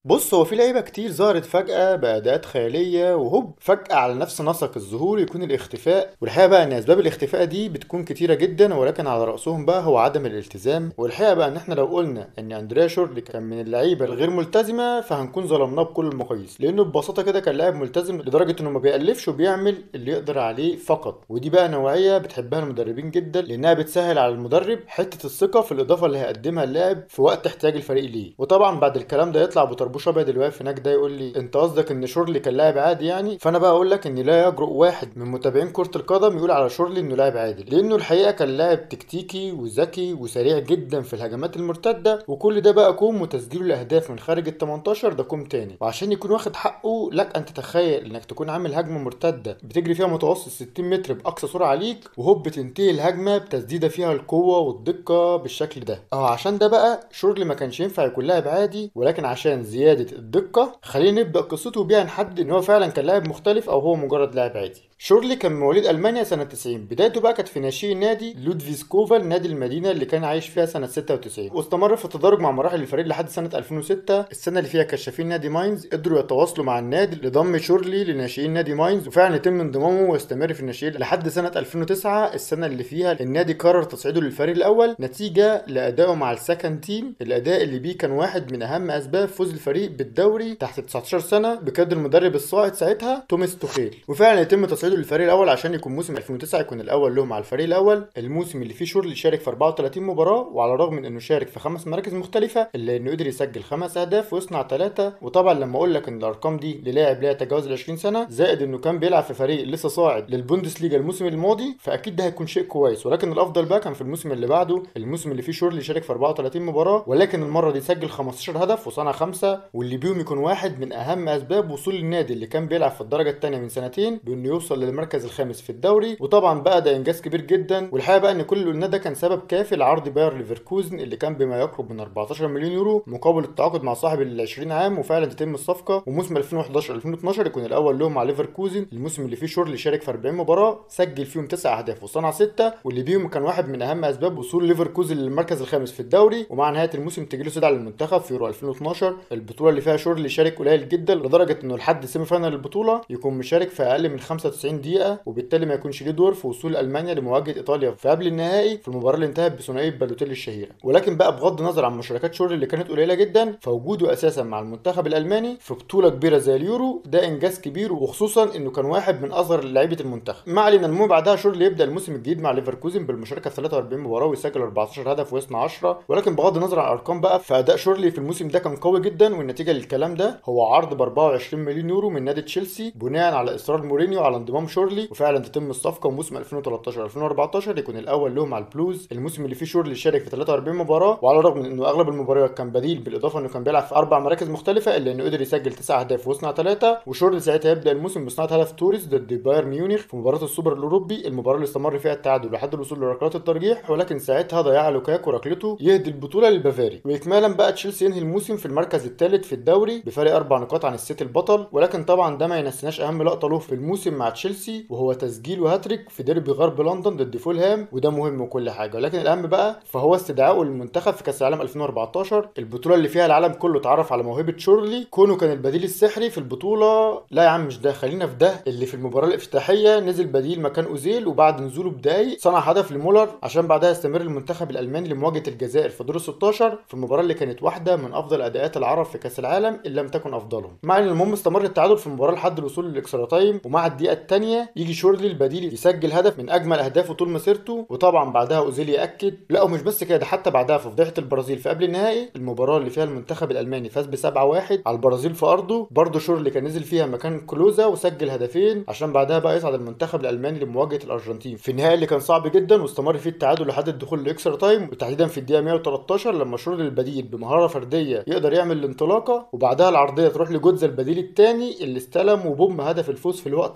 بص هو في لعيبه كتير ظهرت فجاه باداءات خياليه وهوب فجاه على نفس نسق الظهور يكون الاختفاء والحقيقه بقى ان اسباب الاختفاء دي بتكون كتيره جدا ولكن على راسهم بقى هو عدم الالتزام والحقيقه بقى ان احنا لو قلنا ان اندريا شورلي كان من اللعيبه الغير ملتزمه فهنكون ظلمناه بكل المقاييس لانه ببساطه كده كان لاعب ملتزم لدرجه انه ما بيألفش وبيعمل اللي يقدر عليه فقط ودي بقى نوعيه بتحبها المدربين جدا لانها بتسهل على المدرب حته الثقه في الاضافه اللي هيقدمها اللاعب في وقت احتياج الفريق ليه وطبعا بعد الكلام ده يطلع بطربوش ابيض اللي واقف هناك ده يقول لي انت قصدك ان شورلي كان لاعب عادي يعني فانا بقى اقول لك ان لا يجرؤ واحد من متابعين كره القدم يقول على شورلي انه لاعب عادي لانه الحقيقه كان لاعب تكتيكي وذكي وسريع جدا في الهجمات المرتده وكل ده بقى كوم وتسجيله الاهداف من خارج ال 18 ده كوم تاني وعشان يكون واخد حقه لك ان تتخيل انك تكون عامل هجمه مرتده بتجري فيها متوسط 60 متر باقصى سرعه عليك وهوب تنتهي الهجمه بتسديده فيها القوه والدقه بالشكل ده اه عشان ده بقى شورلي ما كانش ينفع يكون لاعب عادي ولكن عشان زياده الدقه خلينا نبدا قصته بيها نحدد ان هو فعلا كان لاعب مختلف او هو مجرد لاعب عادي شورلي كان مواليد المانيا سنه 90 بدايته بقى كانت في ناشئ نادي لودفيسكوفا نادي المدينه اللي كان عايش فيها سنه 96 واستمر في التدرج مع مراحل الفريق لحد سنه 2006 السنه اللي فيها كشافين نادي ماينز قدروا يتواصلوا مع النادي لضم شورلي لناشئين نادي ماينز وفعلا يتم انضمامه ويستمر في الناشئين لحد سنه 2009 السنه اللي فيها النادي قرر تصعيده للفريق الاول نتيجه لادائه مع السكند تيم الاداء اللي بيه كان واحد من اهم اسباب فوز الفريق بالدوري تحت 19 سنه بقياده المدرب الصاعد ساعتها توماس توخيل وفعلا يتم تصعيده للفريق الاول عشان يكون موسم 2009 يكون الاول له مع الفريق الاول الموسم اللي فيه شورلي شارك في 34 مباراه وعلى الرغم من انه شارك في خمس مراكز مختلفه الا انه قدر يسجل خمس اهداف ويصنع ثلاثه وطبعا لما اقول لك ان الارقام دي للاعب لا يتجاوز ال 20 سنه زائد انه كان بيلعب في فريق لسه صاعد للبوندسليجا الموسم الماضي فاكيد ده هيكون شيء كويس ولكن الافضل بقى كان في الموسم اللي بعده الموسم اللي فيه شورلي شارك في 34 مباراه ولكن المره دي سجل 15 هدف وصنع خمسه واللي بيهم يكون واحد من اهم اسباب وصول النادي اللي كان بيلعب في الدرجه الثانيه من سنتين بانه يوصل للمركز الخامس في الدوري وطبعا بقى ده انجاز كبير جدا والحقيقه بقى ان كل اللي قلناه ده كان سبب كافي لعرض باير ليفركوزن اللي كان بما يقرب من 14 مليون يورو مقابل التعاقد مع صاحب ال 20 عام وفعلا تتم الصفقه وموسم 2011 2012 يكون الاول له مع ليفركوزن الموسم اللي فيه شورلي شارك في 40 مباراه سجل فيهم 9 اهداف وصنع 6 واللي بيهم كان واحد من اهم اسباب وصول ليفركوزن للمركز الخامس في الدوري ومع نهايه الموسم تجيله سدعه للمنتخب في يورو 2012 البطوله اللي فيها شورلي شارك قليل جدا لدرجه انه لحد سيمي فاينال البطوله يكون مشارك في اقل من 95 دقيقه وبالتالي ما يكونش ليه دور في وصول المانيا لمواجهه ايطاليا في قبل النهائي في المباراه اللي انتهت بثنائيه بالوتيلي الشهيره ولكن بقى بغض النظر عن مشاركات شورلي اللي كانت قليله جدا فوجوده اساسا مع المنتخب الالماني في بطوله كبيره زي اليورو ده انجاز كبير وخصوصا انه كان واحد من اصغر لعيبه المنتخب ما علينا المهم بعدها شورلي يبدا الموسم الجديد مع ليفركوزن بالمشاركه في 43 مباراه ويسجل 14 هدف ويصنع 10 ولكن بغض النظر عن الارقام بقى فاداء شورلي في الموسم ده كان قوي جدا والنتيجه للكلام ده هو عرض ب 24 مليون يورو من نادي تشيلسي بناء على اصرار مورينيو على انضمام شورلي وفعلا تتم الصفقه وموسم 2013 2014 يكون الاول له مع البلوز الموسم اللي فيه شورلي شارك في 43 مباراه وعلى الرغم من انه اغلب المباريات كان بديل بالاضافه انه كان بيلعب في اربع مراكز مختلفه الا انه قدر يسجل تسع اهداف ويصنع ثلاثه وشورلي ساعتها يبدا الموسم بصناعه هدف توريس ضد بايرن ميونخ في مباراه السوبر الاوروبي المباراه اللي استمر فيها التعادل لحد الوصول لركلات الترجيح ولكن ساعتها ضيع لوكاكو ركلته يهدي البطوله للبافاري واكمالا بقى تشيلسي ينهي الموسم في المركز الثالث في الدوري بفارق اربع نقاط عن السيتي البطل ولكن طبعا ده ما ينسيناش اهم لقطه له في الموسم مع تشيلسي وهو تسجيل وهاتريك في ديربي غرب لندن ضد فولهام وده مهم وكل حاجه ولكن الاهم بقى فهو استدعائه للمنتخب في كاس العالم 2014 البطوله اللي فيها العالم كله اتعرف على موهبه شورلي كونه كان البديل السحري في البطوله لا يا عم مش ده خلينا في ده اللي في المباراه الافتتاحيه نزل بديل مكان اوزيل وبعد نزوله بدقايق صنع هدف لمولر عشان بعدها يستمر المنتخب الالماني لمواجهه الجزائر في دور ال 16 في المباراه اللي كانت واحده من افضل اداءات العرب في كاس العالم ان لم تكن افضلهم مع ان المهم استمر التعادل في المباراه لحد الوصول للاكسترا تايم ومع الدقيقه الثانيه يجي شورلي البديل يسجل هدف من اجمل اهدافه طول مسيرته وطبعا بعدها اوزيل ياكد لا ومش بس كده ده حتى بعدها في فضيحه البرازيل في قبل النهائي المباراه اللي فيها المنتخب الالماني فاز ب 7-1 على البرازيل في ارضه برضه شورلي كان نزل فيها مكان كلوزا وسجل هدفين عشان بعدها بقى يصعد المنتخب الالماني لمواجهه الارجنتين في النهائي اللي كان صعب جدا واستمر فيه التعادل لحد الدخول لاكسترا تايم وتحديدا في الدقيقه 113 لما شورلي البديل بمهاره فرديه يقدر يعمل الانطلاقه وبعدها العرضيه تروح لجوتزا البديل الثاني اللي استلم وبوم هدف الفوز في الوقت القاتل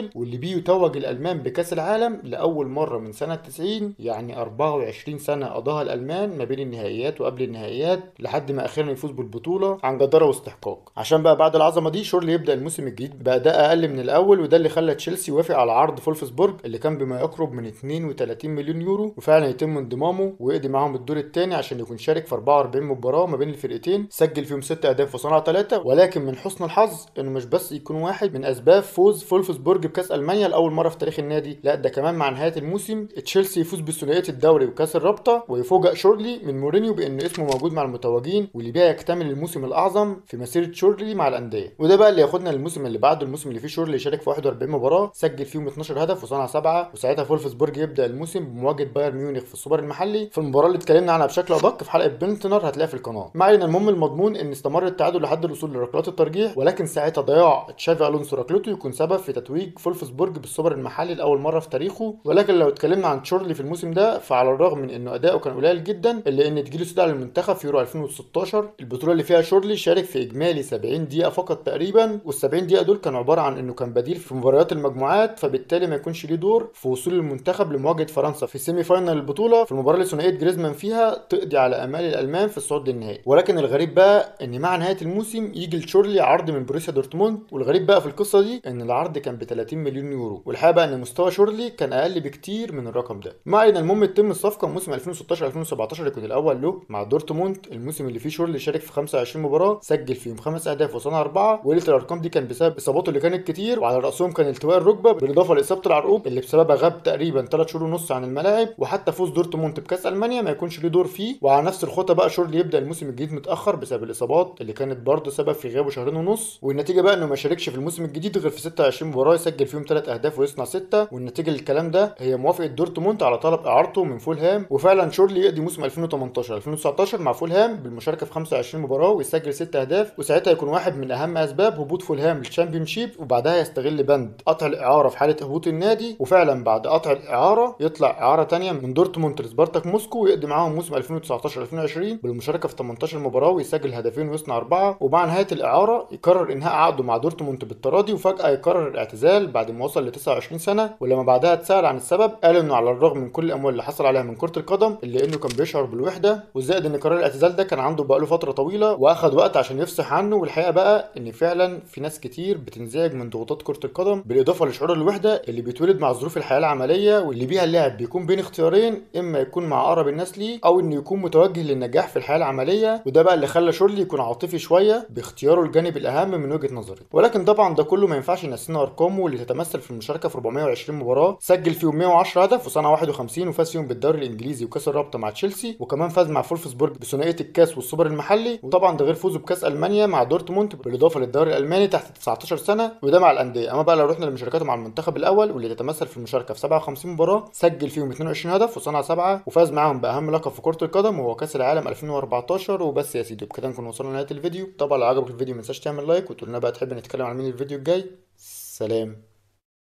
الاول واللي بيه يتوج الالمان بكاس العالم لاول مره من سنه 90 يعني 24 سنه قضاها الالمان ما بين النهائيات وقبل النهائيات لحد ما اخيرا يفوز بالبطوله عن جداره واستحقاق عشان بقى بعد العظمه دي شورلي يبدا الموسم الجديد باداء اقل من الاول وده اللي خلى تشيلسي يوافق على عرض فولفسبورج اللي كان بما يقرب من 32 مليون يورو وفعلا يتم انضمامه ويقضي معاهم الدور الثاني عشان يكون شارك في 44 مباراه ما بين الفرقتين سجل فيهم 6 اهداف وصنع 3 ولكن من حسن الحظ انه مش بس يكون واحد من اسباب فوز فولفسبورج بكاس المانيا لاول مره في تاريخ النادي لا ده كمان مع نهايه الموسم تشيلسي يفوز بثنائيه الدوري وكاس الرابطه ويفوجئ شورلي من مورينيو بان اسمه موجود مع المتوجين واللي بيها يكتمل الموسم الاعظم في مسيره شورلي مع الانديه وده بقى اللي ياخدنا للموسم اللي بعده الموسم اللي فيه شورلي يشارك في 41 مباراه سجل فيهم 12 هدف وصنع 7 وساعتها فولفسبورج يبدا الموسم بمواجهه بايرن ميونخ في السوبر المحلي في المباراه اللي اتكلمنا عنها بشكل ادق في حلقه بنتنر هتلاقيها في القناه ما علينا المهم المضمون ان استمر التعادل لحد الوصول لركلات الترجيح ولكن ساعتها ضياع تشافي الونسو ركلته يكون سبب في تتويج فولفسبورج بالسوبر المحلي لاول مره في تاريخه ولكن لو اتكلمنا عن تشورلي في الموسم ده فعلى الرغم من انه اداؤه كان قليل جدا الا ان تجيله استدعاء للمنتخب في يورو 2016 البطوله اللي فيها شورلي شارك في اجمالي 70 دقيقه فقط تقريبا وال 70 دقيقه دول كانوا عباره عن انه كان بديل في مباريات المجموعات فبالتالي ما يكونش ليه دور في وصول المنتخب لمواجهه فرنسا في سيمي فاينل البطوله في المباراه اللي ثنائيه جريزمان فيها تقضي على امال الالمان في الصعود للنهائي ولكن الغريب بقى ان مع نهايه الموسم يجي لشورلي عرض من بروسيا دورتموند والغريب بقى في القصه دي ان العرض كان ب 30 مليون يورو والحقيقه بقى ان مستوى شورلي كان اقل بكتير من الرقم ده ما علينا المهم تتم الصفقه موسم 2016 2017 يكون الاول له مع دورتموند الموسم اللي فيه شورلي شارك في 25 مباراه سجل فيهم خمس اهداف وصنع اربعه وقله الارقام دي كان بسبب اصاباته اللي كانت كتير وعلى راسهم كان التواء الركبه بالاضافه لاصابه العرقوب اللي بسببها غاب تقريبا 3 شهور ونص عن الملاعب وحتى فوز دورتموند بكاس المانيا ما يكونش ليه دور فيه وعلى نفس الخطه بقى شورلي يبدا الموسم الجديد متاخر بسبب الاصابات اللي كانت برضه سبب في غيابه شهرين ونص والنتيجه بقى انه ما شاركش في الموسم الجديد غير في 26 مباراه يسجل فيهم 3 اهداف ويصنع 6 والنتيجه للكلام ده هي موافقه دورتموند على طلب اعارته من فولهام وفعلا شورلي يقضي موسم 2018 2019 مع فولهام بالمشاركه في 25 مباراه ويسجل 6 اهداف وساعتها يكون واحد من اهم اسباب هبوط فولهام للشامبيونشيب وبعدها يستغل بند قطع الاعاره في حاله هبوط النادي وفعلا بعد قطع الاعاره يطلع اعاره ثانيه من دورتموند لسبارتاك موسكو ويقضي معاهم موسم 2019 2020 بالمشاركه في 18 مباراه ويسجل هدفين ويصنع اربعه ومع نهايه الاعاره يقرر انهاء عقده مع دورتموند بالتراضي وفجاه يقرر الاعتزال بعد ما وصل ل 29 سنه ولما بعدها اتسال عن السبب قال انه على الرغم من كل الاموال اللي حصل عليها من كره القدم الا انه كان بيشعر بالوحده وزائد ان قرار الاعتزال ده كان عنده بقاله فتره طويله واخد وقت عشان يفصح عنه والحقيقه بقى ان فعلا في ناس كتير بتنزعج من ضغوطات كره القدم بالاضافه لشعور الوحده اللي بيتولد مع ظروف الحياه العمليه واللي بيها اللاعب بيكون بين اختيارين اما يكون مع اقرب الناس ليه او انه يكون متوجه للنجاح في الحياه العمليه وده بقى اللي خلى شورلي يكون عاطفي شويه باختياره الجانب الاهم من وجهه نظري ولكن طبعا ده كله ما ينفعش ينسينا ارقامه اللي تتمثل في المشاركه في 420 مباراه سجل فيهم 110 هدف وصنع 51 وفاز فيهم بالدوري الانجليزي وكاس الرابطه مع تشيلسي وكمان فاز مع فولفسبورج بثنائيه الكاس والسوبر المحلي وطبعا ده غير فوزه بكاس المانيا مع دورتموند بالاضافه للدوري الالماني تحت 19 سنه وده مع الانديه اما بقى لو رحنا لمشاركاته مع المنتخب الاول واللي تتمثل في المشاركه في 57 مباراه سجل فيهم 22 هدف وصنع 7 وفاز معاهم باهم لقب في كره القدم وهو كاس العالم 2014 وبس يا سيدي بكده نكون وصلنا لنهايه الفيديو طبعا لو عجبك الفيديو ما تنساش تعمل لايك وتقول لنا بقى تحب نتكلم عن مين الفيديو الجاي سلام